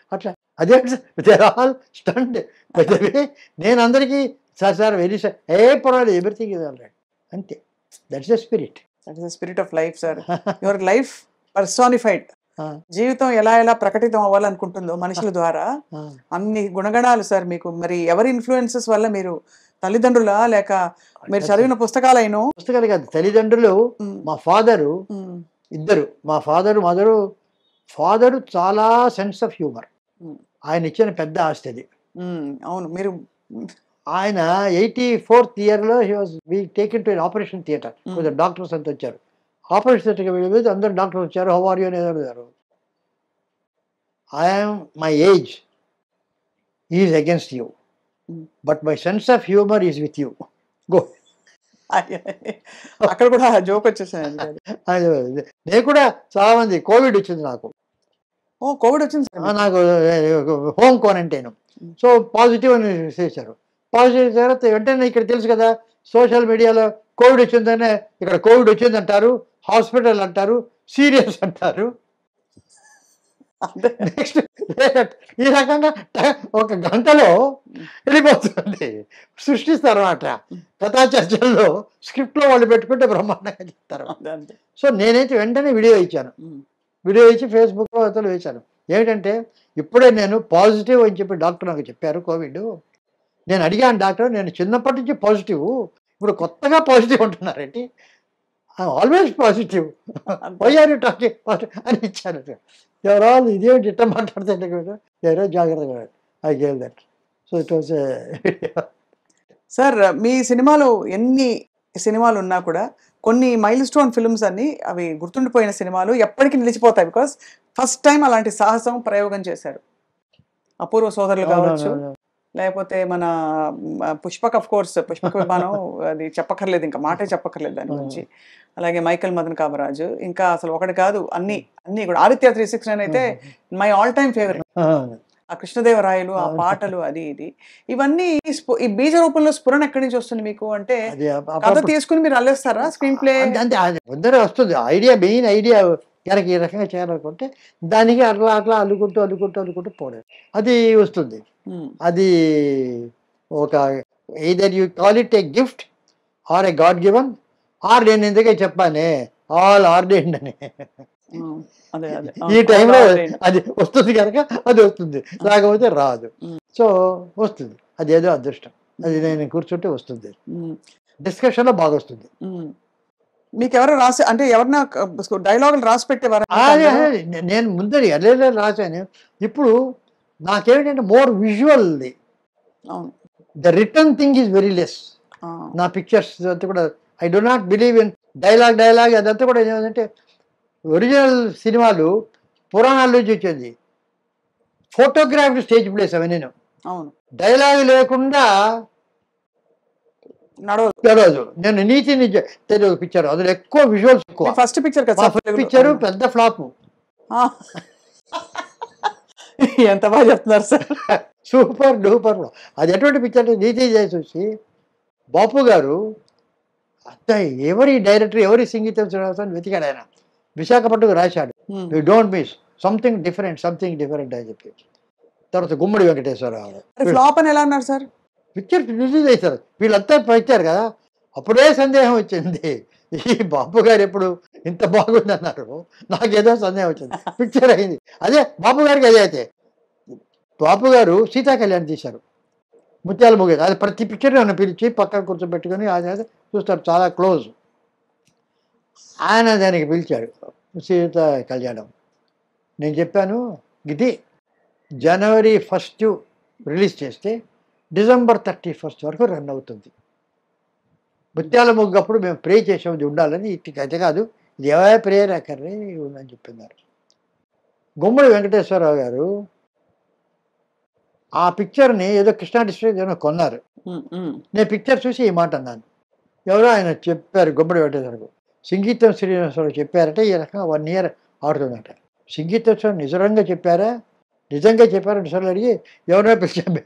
అట్లా అదే there all stand నేను అందరికీ సార్ సార్ వెరీ సార్ ఏ పర్వాలేదు ఎవ్రీథింగ్ ఇది ఆల్ రైట్ అంతే that's the spirit that is spirit of life sir your life personified జీవితం ఎలా ఎలా ప్రకటితం అవ్వాలనుకుంటుందో మనుషుల ద్వారా అన్ని గుణగణాలు సార్ మీకు మరి ఎవరి ఇన్ఫ్లుయెన్సెస్ వల్ల మీరు తల్లిదండ్రుల లేక మీరు చదివిన పుస్తకాలైనో పుస్తకాలు కాదు తల్లిదండ్రులు మా ఫాదరు ఇద్దరు మా ఫాదరు మదరు ఫాదరు చాలా సెన్స్ ఆఫ్ హ్యూమర్ Hmm. ఆయన ఇచ్చిన పెద్ద ఆస్తి అది అవును మీరు ఆయన ఎయిటీ ఫోర్త్ ఇయర్లో he was we taken to operation theatre Hmm. కొంచెం డాక్టర్స్ అంతా వచ్చారు ఆపరేషన్ థియేటర్కి వెళ్ళి అందరు డాక్టర్స్ వచ్చారు హౌ ఆర్ యూ అని అడిగారు I'm my age is against you Hmm. But my sense of humour is with you go అక్కడ కూడా జోక్ వచ్చేసాను నేను కూడా చాలా మంది కోవిడ్ వచ్చింది నాకు ఓ కోవిడ్ వచ్చింది ఆ, సార్ నాకు హోమ్ క్వారంటైన్ సో పాజిటివ్ అని చేశారు పాజిటివ్ తర్వాత వెంటనే ఇక్కడ తెలుసు కదా సోషల్ మీడియాలో కోవిడ్ వచ్చిందనే ఇక్కడ కోవిడ్ వచ్చిందంటారు హాస్పిటల్ అంటారు సీరియస్ అంటారు అదే. నెక్స్ట్ ఈ రకంగా ట- ఒక గంటలో వెళ్ళిపోతుంది సృష్టిస్తారు అన్నమాట కథా చర్చల్లో స్క్రిప్ట్లో వాళ్ళు పెట్టుకుంటే బ్రహ్మాండంగా చెప్తారు అదే, అదే. సో నేనైతే వెంటనే వీడియో ఇచ్చాను ఉమ్, వీడియో ఇచ్చి ఫేస్బుక్లో అతను వేశాను ఏమిటంటే ఇప్పుడే నేను పాజిటివ్ అని చెప్పి డాక్టర్ నాకు చెప్పారు కోవిడ్ నేను అడిగాను డాక్టర్ నేను చిన్నప్పటి నుంచి పాజిటివ్ ఇప్పుడు కొత్తగా పాజిటివ్ అంటున్నారేంటి ఆల్వేస్ పాజిటివ్ పోయారు టాకింగ్ పాజిటివ్ అని ఇచ్చాను ఎవరో ఇదేమిటి ఇట్ట మాట్లాడుతుంటే ఎవరో జాగ్రత్తగా I gave that so it was sir మీ సినిమాలు ఎన్ని సినిమాలు ఉన్నా కూడా కొన్ని మైల్ స్టోన్ ఫిల్మ్స్ అన్ని అవి గుర్తుండిపోయిన సినిమాలు ఎప్పటికీ నిలిచిపోతాయి బికాస్ ఫస్ట్ టైం అలాంటి సాహసం ప్రయోగం చేశారు అపూర్వ సోదరులు కావచ్చు లేకపోతే మన మ, పుష్పక్ ఆఫ్ కోర్స్ పుష్పక విమానం అది చెప్పక్కర్లేదు ఇంకా మాటే చెప్పక్కర్లేదు దాని గురించి అలాగే మైకల్ మదన్ కామరాజు ఇంకా అసలు ఒకటి కాదు అన్ని అన్ని కూడా ఆదిత్య త్రీ సిక్స్ నైన్ అయితే మై ఆల్ టైమ్ ఫేవరెట్ ఆ కృష్ణదేవరాయలు ఆ అవును. పాటలు అది ఇది ఇవన్నీ స్ఫు- ఈ బీజ రూపంలో స్ఫురణ ఎక్కడి నుంచి వస్తుంది మీకు అంటే అది కథ అప్పుడప్పుడు- తీసుకుని మీరు అల్లేస్తారా స్క్రీన్ ప్లే అంతే అంతే అది ముందరే వస్తుంది ఐడియా మెయిన్ ఐడియా కనుక ఈ రకంగా చేయాలనుకుంటే దానికి అట్లా అట్లా అల్లుకుంటూ అల్లుకుంటూ అల్లుకుంటూ పోవడం అది వస్తుంది అది ఒక either you call it a gift or a god given or నేను ఇందుకే చెప్పానే ఆల్ ఆర్డెండ్ అని అదే అదే ఈ టైంలో అది వస్తుంది కనుక అది వస్తుంది లేకపోతే రాదు Mm. సో వస్తుంది అది ఏదో అదృష్టం అది నేను కూర్చుంటే వస్తుంది డిస్కషన్లో బాగా వస్తుంది మీకు ఎవరు రాసి అంటే ఎవరన్నా డైలాగులు రాసి పెట్టేవారా అదే, అదే, నే- నేను ముందర ఎర్రలే రాశాను ఇప్పుడు నాకేమిటంటే మోర్ విజువల్ది అవును the return thing is very less ఆ, నా పిక్చర్స్ అంతా కూడా I do not believe in dialogue dialogue అదంతా కూడా ఏమంటే ఒరిజినల్ సినిమాలు పురాణాల నుంచి వచ్చింది ఫోటోగ్రాఫీ స్టేజ్ ప్లేస్ అవి నేను అవును డైలాగ్ లేకుండా నడవదు తెలియదు నేను నీతి నిజ తెలియదు పిక్చర్ అందులో ఎక్కువ విజువల్స్ ఎక్కువ ఫస్ట్ పిక్చర్ కదా సార్ తెలుగులో. పిక్చరు పెద్ద ఫ్లాప్ ఆ. ఎంత బాగా చెప్తున్నారు సార్ సూపర్ డూపర్ అది ఎటువంటి పిక్చర్ అంటే నీతి చేసి వచ్చి బాపు గారు అంత ఎవరి డైరెక్టర్ ఎవరి సంగీతం శ్రీనివాసన్ వెతికాడు ఆయన విశాఖపట్నం రాశాడు ఉమ్. You don't miss something different something different అని చెప్పి తర్వాత గుమ్మడి వెంకటేశ్వరరావు మరి ఫ్లాప్ అని ఎలా అన్నారు సార్ పిక్చర్ రిలీజ్ చేశారు వీళ్ళంతా పెట్టారు కదా అప్పుడే సందేహం వచ్చింది ఈ బాబు గారు ఎప్పుడు ఇంత బాగుంది అన్నారు నాకేదో సందేహం వచ్చింది పిక్చర్ అయింది అదే బాబు గారికి అదే అయితే బాబు గారు సీతా కళ్యాణ్ తీశారు ముత్యాల ముగ్గ అది ప్రతి పిక్చర్ నన్ను పిలిచి పక్కన కూర్చోబెట్టుకొని ఆయన చూస్తారు చాలా క్లోజ్ ఆయన దానికి పిలిచాడు సీత కళ్యాణం నేను చెప్పాను ఇది జనవరి ఫస్ట్ రిలీజ్ చేస్తే డిసెంబర్ థర్టీ ఫస్ట్ వరకు రన్ అవుతుంది ముత్యాల ముగ్గప్పుడు మేము ప్రే చేసాం ఇది ఉండాలని ఇటు అయితే కాదు ఇది ఎవరే ప్రేయర్ అక్కర్రే ఉందని చెప్పినారు గుమ్మడి వెంకటేశ్వరరావు గారు ఆ పిక్చర్ని ఏదో కృష్ణా డిస్ట్రిక్ట్ ఏదో కొన్నారు ఉమ్, ఉమ్. నేను పిక్చర్ చూసి ఈ మాట అన్నాను ఎవరో ఆయన చెప్పారు గుమ్మడి వెంకటేశ్వరకు సంగీతం శ్రీనివాసరావు చెప్పారంటే ఈ రకంగా వన్ ఇయర్ ఆడుతుందట సంగీతం నిజంగా చెప్పారా నిజంగా చెప్పారా నిజంగా అడిగి ఎవరో పిలిచాం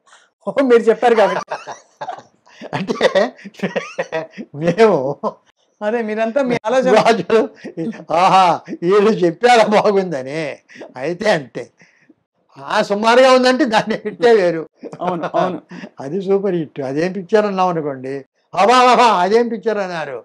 ఓ మీరు చెప్పారు కాబట్టి అంటే మేము అదే మీరంతా మీ ఆలోచన రాజులు ఆహా వీళ్ళు చెప్పారా బాగుందని అయితే అంతే ఆ సుమారుగా ఉందంటే దాన్ని హిట్టే వేరు అవును అవును అది సూపర్ హిట్ అదేం పిక్చర్ అన్నాం అనుకోండి అబా అబా అదేం పిక్చర్ అన్నారు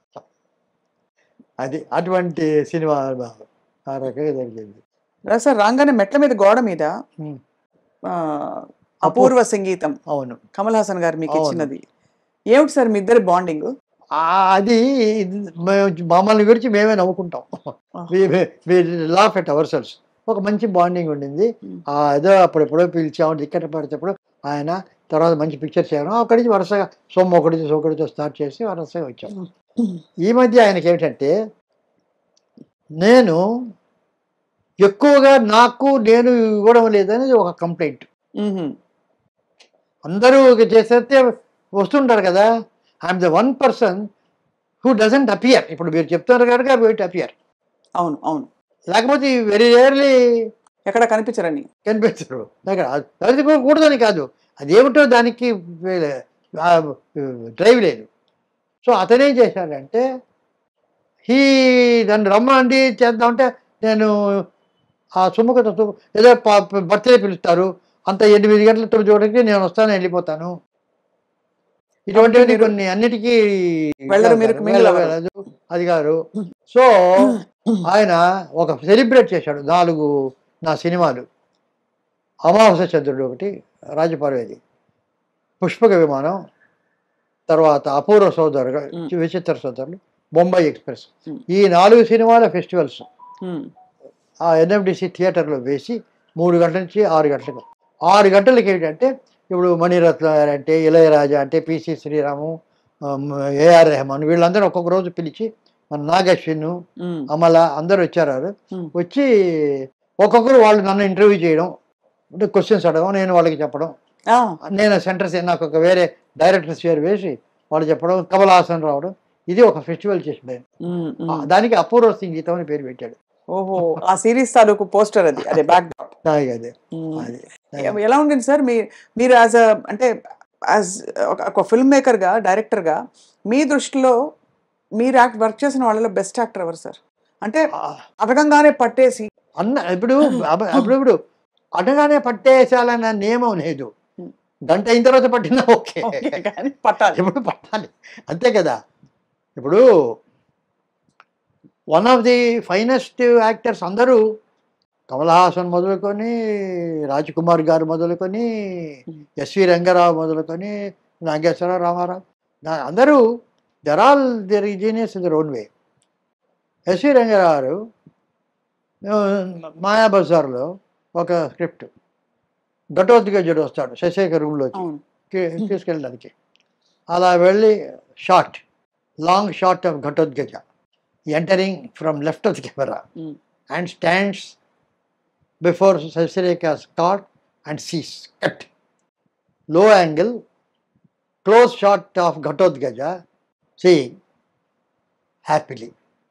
అది అటువంటి సినిమా బాబు. ఆ రకంగా జరిగింది రా సార్ రాగానే మెట్ల మీద గోడ మీద ఉమ్. ఆ, అపూర్వ సంగీతం అవును కమల్ హాసన్ గారు మీకు అవును. ఇచ్చినది ఏమిటి సార్ మీ ఇద్దరి బాండింగ్ ఆ, అది ఇది మేము- మమ్మల్ని గురించి మేమే నవ్వుకుంటాం లాఫ్ ఎట్ అవర్ సెల్స్ ఒక మంచి బాండింగ్ ఉండింది Hmm. ఆ ఏదో అప్పుడెప్పుడో పిలిచాము టికెట్ పడితేప్పుడు ఆయన తర్వాత మంచి పిక్చర్ చేయడం అక్కడి నుంచి వరుసగా సొమ్ము ఒకటి సోకడితో స్టార్ట్ చేసి వరుసగా వచ్చాం ఈ మధ్య ఆయనకి ఏమిటంటే నేను ఎక్కువగా నాకు నేను ఇవ్వడం లేదనేది ఒక కంప్లైంట్ అందరూ చేసేస్తే వస్తుంటారు కదా I'm the one person who doesn't appear ఇప్పుడు మీరు చెప్తున్నారు కనుక వెయిట్ అపియర్ అవును అవును లేకపోతే వెరీ రేర్లీ ఎక్కడ కనిపించరని కనిపించరు దగ్గర అది కూడదని కాదు అదేమిటో దానికి డ్రైవ్ లేదు సో అతనేం చేశాడంటే హీ నన్ను రమ్మండి చేద్దామంటే నేను ఆ సుముఖత ఏదో బర్త్డే పిలుస్తారు అంత ఎనిమిది గంటల తొమ్మిది గంటలకి నేను వస్తాను వెళ్ళిపోతాను ఇటువంటివి మీరు కొన్ని అన్నిటికీ వెళ్ళరు, మీరు mingle అవ్వరు. వెళ్ళదు, అది గారు సో ఆయన ఒక సెలబ్రేట్ చేశాడు నాలుగు నా సినిమాలు అమావాస్య చంద్రుడు ఒకటి రాజపర్వేది పుష్పక విమానం తర్వాత అపూర్వ సోదరు Mm. విచిత్ర సోదరులు బొంబాయి ఎక్స్ప్రెస్ Mm. ఈ నాలుగు సినిమాల ఫెస్టివల్స్ ఉమ్, ఆ ఎన్ఎఫ్డిసి థియేటర్లో వేసి మూడు గంటల నుంచి ఆరు గంటలకు ఆరు గంటలకి ఏంటంటే ఇప్పుడు మణిరత్న గారు అంటే ఇళయరాజా అంటే పిసి శ్రీరాము ఏఆర్ రెహమాన్ వీళ్ళందరూ ఒక్కొక్క రోజు పిలిచి మన నాగశ్విన్ ఉమ్, అమల అందరూ వచ్చారు వారు. Hmm. వచ్చి ఒక్కొక్కరు వాళ్ళు నన్ను ఇంటర్వ్యూ చేయడం అంటే క్వశ్చన్స్ అడగడం నేను వాళ్ళకి చెప్పడం ఆ, నేను సెంటర్స్ నాకు ఒక వేరే డైరెక్టర్స్ పేరు వేసి వాళ్ళు చెప్పడం కమల్ హాసన్ రావడం ఇది ఒక ఫెస్టివల్ చేసిండు ఆయన. ఉమ్, ఆ, ఉమ్. దానికి అపూర్వ సంగీతం అని పేరు పెట్టాడు ఓహో ఆ సిరీస్ తాలూకు పోస్టర్ అది అదే బ్యాక్ డ్రాప్ దానికి అదే అది ఎలా ఉండింది సార్ మీ మీరు యాజ్ అ అంటే యాజ్ ఒక ఫిల్మ్ మేకర్గా డైరెక్టర్గా మీ దృష్టిలో మీరు యాక్ట్ వర్క్ చేసిన వాళ్ళలో బెస్ట్ యాక్టర్ ఎవరు సార్ అంటే ఆ, అడగంగానే పట్టేసి అన్న ఇప్పుడు అబ- అప్పుడు ఇప్పుడు అడగానే పట్టేసాలన్న నియమం లేదు Hmm. గంట అయిన తర్వాత పట్టినా ఓకే ఓకే కానీ పట్టాలి ఇప్పుడు పట్టాలి అంతే కదా ఇప్పుడు one of the finest actors అందరూ కమల్ హాసన్ మొదలుకొని రాజ్ కుమార్ గారు మొదలుకొని Hmm. ఎస్వి రంగారావు మొదలుకొని నాగేశ్వరరావు రామారావు దా- అందరూ they're all they're genius in their own way S V Rangarao garu ఆ, మాయాబజార్లో ఒక స్క్రిప్ట్ ఘటోద్గజుడు వస్తాడు శశేఖర్ రూమ్లోకి అవును కి- తీసుకెళ్ళడానికి అలా వెళ్ళి shot long shot of Ghatotkacha entering from left of the camera Mm. And stands before Sasirekha's card and sees cut low angle close shot of Ghatotkacha seeing happily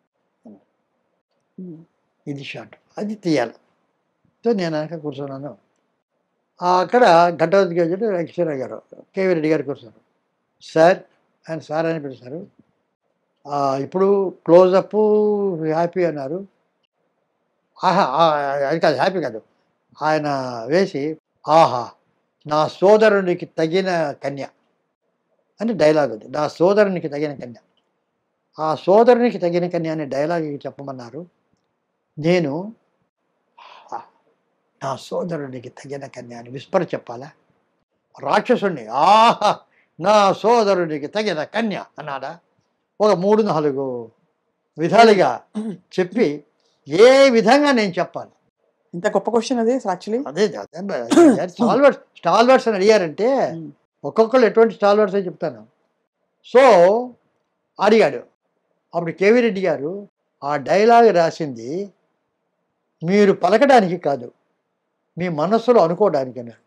um, ఇది షాట్ అది తీయాలి సో నేను వెనక కూర్చున్నాను ఆ అక్కడ ఘటోద్గజుడు వెంకటేశ్వర గారు కేవీ రెడ్డి గారు కూర్చున్నారు సార్ ఆయన సార్ అని పిలిచారు "ఆ, ఇప్పుడు క్లోజప్ హ్యాపీ అన్నారు ఆహా ఆ, అది కాదు హ్యాపీ కాదు ఆయన వేసి ఆహా నా సోదరునికి తగిన కన్య అని డైలాగ్ ఉంది నా సోదరునికి తగిన కన్య ఆ సోదరునికి తగిన కన్య అనే డైలాగ్ చెప్పమన్నారు నేను "ఆ, నా సోదరునికి తగిన కన్య అని విస్పర్ చెప్పాలా రాక్షసుణ్ణి ఆహా నా సోదరునికి తగిన కన్య అన్నాడా ఒక మూడు నాలుగు విధాలుగా చెప్పి ఏ విధంగా నేను చెప్పాలి ఇంత గొప్ప క్వశ్చన్ అది యాక్చువల్లీ అదే స్టాల్వర్డ్స్ స్టాల్వర్డ్స్ అని అడిగారంటే ఒక్కొక్కరు ఎటువంటి స్టాల్వర్డ్స్ అని చెప్తాను సో అడిగాడు అప్పుడు కేవీ రెడ్డి గారు ఆ డైలాగ్ రాసింది మీరు పలకడానికి కాదు మీ మనస్సులో అనుకోవడానికి అన్నారు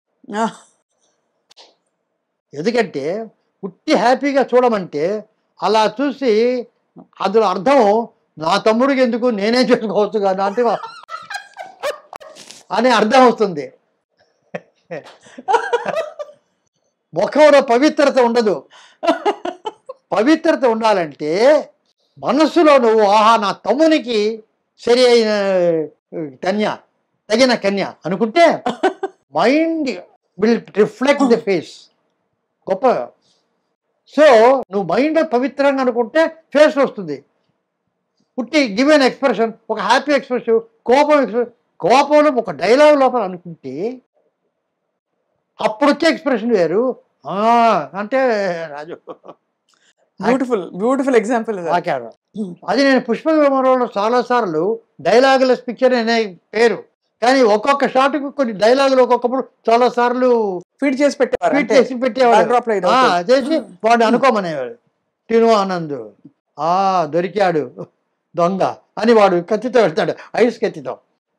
ఎందుకంటే ఉట్టి హ్యాపీగా చూడమంటే అలా చూసి అందులో అర్థం నా తమ్ముడికి ఎందుకు నేనే చేసుకోవచ్చు కదా అంటే అనే అర్థం వస్తుంది ముఖంలో పవిత్రత ఉండదు పవిత్రత ఉండాలంటే మనస్సులో నువ్వు ఆహా నా తమ్మునికి సరి అయిన కన్య తగిన కన్య అనుకుంటే mind will reflect the face గొప్ప సో నువ్వు మైండ్ పవిత్రంగా అనుకుంటే ఫేస్ వస్తుంది పుట్టి గివెన్ ఎక్స్ప్రెషన్ ఒక హ్యాపీ ఎక్స్ప్రెషన్ కోపం ఎక్స్ప్రెషన్ కోపంలో ఒక డైలాగ్ లోపల అనుకుంటే అప్పుడు వచ్చే ఎక్స్ప్రెషన్ వేరు ఆ, అంటే రాజు బ్యూటిఫుల్ బ్యూటిఫుల్ ఎగ్జాంపుల్ వాకాడు అది నేను పుష్ప విమానంలో చాలా సార్లు డైలాగుల పిక్చర్ అనే పేరు కానీ ఒక్కొక్క షాట్కు కొన్ని డైలాగులు ఒక్కొక్కప్పుడు చాలా సార్లు ఫీడ్ చేసి పెట్టేవారు ఫిట్ అంటే చేసి పెట్టేవాడు backdrop లో ఇది ఆ, అవుతుంది. చేసి వాడు అనుకోమనేవాడు తిను ఆనంద్ ఆ దొరికాడు దొంగ అని వాడు కత్తితో వెళ్తాడు ఐస్ కత్తితో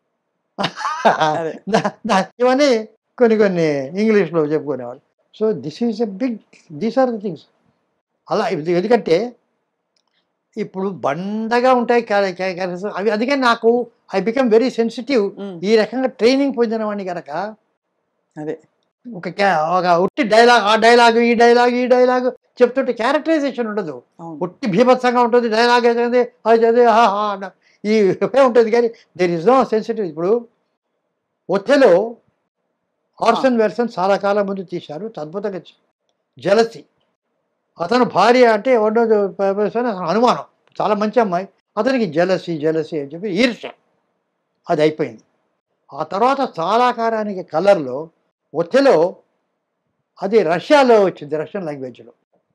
అదే. దా- దా- ఇవన్నీ కొన్ని కొన్ని ఇంగ్లీష్లో చెప్పుకునేవాడు so this is a big these are the things అలా ఇది ఎందుకంటే ఇప్పుడు బండగా ఉంటాయి క్యా- క్యా- క్యారెక్టర్స్ అవి అందుకే నాకు ఐ బికమ్ వెరీ సెన్సిటివ్ ఉమ్, ఈ రకంగా ట్రైనింగ్ పొందిన వాడిని కనుక అదే ఒక క్యా- ఒక ఉట్టి డైలాగ్ ఆ డైలాగ్ ఈ డైలాగ్ ఈ డైలాగ్ చెప్తుంటే క్యారెక్టరైజేషన్ ఉండదు అవును ఉట్టి భీభత్సంగా ఉంటుంది డైలాగ్ అయితే అది అదే హా హా అన్న ఈ ఇవే ఉంటుంది కానీ దేర్ ఇస్ నో సెన్సిటివ్ ఇప్పుడు ఒత్ತೆలో ఆర్సన్ వెల్సన్ చాలా కాలం ముందు తీశారు అద్భుతంగా జలసి అతను భార్య అంటే ఎవడో అతను అనుమానం చాలా మంచి అమ్మాయి అతనికి జలసి జలసి అని చెప్పి ఈర్ష్య అది అయిపోయింది ఆ తర్వాత చాలా కాలానికి కలర్లో ఒత్ತೆలో అది రష్యాలో వచ్చింది రష్యన్ లాంగ్వేజ్లో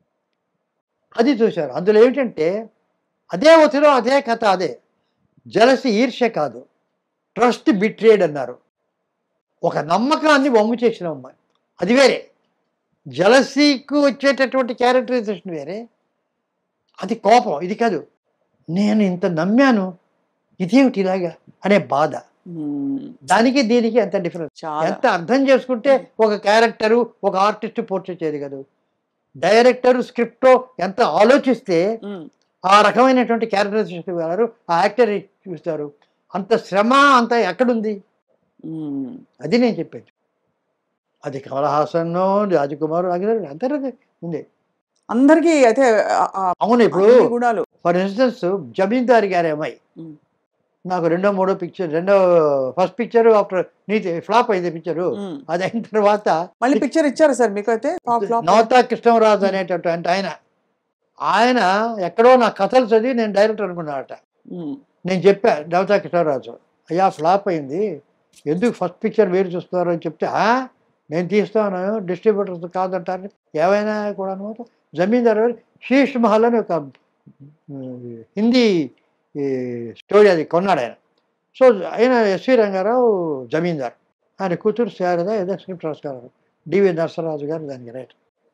అది చూశారు అందులో ఏమిటంటే అదే ఒత్తిలో అదే కథ అదే జలసి ఈర్ష్య కాదు ట్రస్ట్ బిట్రేడ్ అన్నారు ఒక నమ్మకాన్ని వమ్ము చేసిన అమ్మాయి అది వేరే జలసీకు వచ్చేటటువంటి క్యారెక్టరైజేషన్ వేరే అది కోపం ఇది కాదు నేను ఇంత నమ్మాను ఇదేమిటి ఇలాగా అనే బాధ ఉమ్, దానికి దీనికి ఎంత డిఫరెన్స్ చాలా ఎంత అర్థం చేసుకుంటే ఒక క్యారెక్టరు ఒక ఆర్టిస్ట్ పోర్ట్రేట్ చేయదు కదా డైరెక్టర్ స్క్రిప్ట్ ఎంత ఆలోచిస్తే ఉమ్, ఆ రకమైనటువంటి క్యారెక్టరైజేషన్ ఇవ్వగలరు ఆ యాక్టర్ చూస్తారు అంత శ్రమ అంత ఎక్కడుంది ఉమ్, అది నేను చెప్పేది అది కమల్ హాసన్ రాజకుమార్ అగ్రవాల్ అందరూ అదే ఉంది అందరికీ అయితే ఆ- ఆ అవును ఇప్పుడు అన్ని గుణాలు ఫర్ ఇన్స్టెన్స్ జమీందారి గారి అమ్మాయి ఉమ్. నాకు రెండో మూడో పిక్చర్ రెండో first picture after Neethi flop అయింది పిక్చరు ఉమ్. అది అయిన తర్వాత మళ్ళీ పిక్చర్ ఇచ్చారు సార్ మీకు అయితే ఫ్లాప్ ఫ్లాప్ నవతా కృష్ణరాజు అనేటటువంటి ఆయన ఆయన ఎక్కడో నా కథలు చదివి నేను డైరెక్టర్ అనుకున్నాడట ఉమ్, నేను చెప్పా నవతా కృష్ణరాజు అయ్యా ఫ్లాప్ అయింది ఎందుకు ఫస్ట్ పిక్చర్ వేరు చూస్తున్నారు అని చెప్తే "ఆ, నేను తీస్తాను డిస్ట్రిబ్యూటర్స్ కాదంటారు ఏవైనా కూడా అనమాట జమీందారు గారు శీష్ మహల్ అని ఒక ఉమ్, హిందీ ఈ, స్టోరీ అది కొన్నాడు ఆయన సో ఆయన ఎస్వి రంగారావు జమీందార్ ఆయన కూతురు శారద ఏదో స్క్రిప్ట్ రాసుకున్నారు డివి నరసరాజు గారు దానికి రైట్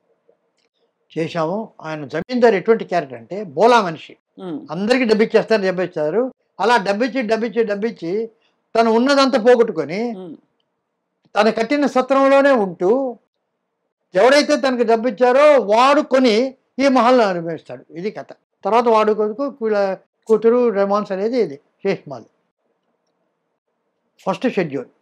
చేశాము ఆయన జమీందార్ ఎటువంటి క్యారెక్టర్ అంటే బోలా మనిషి ఉమ్, అందరికీ డబ్బిచ్చేస్తారు డబ్బిచ్చారు అలా డబ్బిచ్చి డబ్బిచ్చి డబ్బిచ్చి తను ఉన్నదంతా పోగొట్టుకొని ఉమ్, తన కట్టిన సత్రంలోనే ఉంటూ ఎవడైతే తనకు డబ్బిచ్చారో వాడు కొని ఈ మహల్ని అనుభవిస్తాడు ఇది కథ తర్వాత వాడు కొడుకు వీళ్ళ కూతురు రెమాన్స్ అనేది ఇది షేష్ మహల్ ఫస్ట్ షెడ్యూల్